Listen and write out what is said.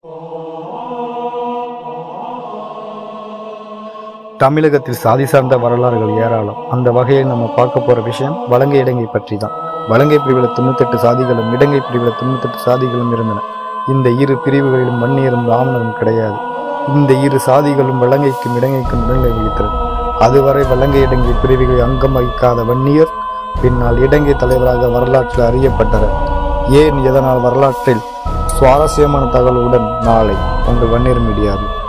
தமிழகத்தில் சாதி சார்ந்த வரலாறுகள் ஏராளம் அந்த வகையில் நம்ம பார்க்க போற விஷயம் வலங்கை இடங்கை பற்றி தான் வலங்கை பிரிவில் தொண்ணூத்தெட்டு சாதிகளும் இடங்கை பிரிவில் தொண்ணூத்தெட்டு சாதிகளும் இருந்தன இந்த இரு பிரிவுகளிலும் வன்னியரும் பிராமணரும் கிடையாது இந்த இரு சாதிகளும் வலங்கைக்கும் இடங்கைக்கும் நடுநிலை வகித்தனர் அதுவரை வலங்கை இடங்கை பிரிவுகளில் அங்கம் வகிக்காத வன்னியர் பின்னால் இடங்கை தலைவராக வரலாற்றில் அறியப்பட்டனர் ஏன் எதனால் வரலாற்றில் சுவாரஸ்யமான தகவலுடன் நாளை உங்கள் வன்னியர் மீடியாவில்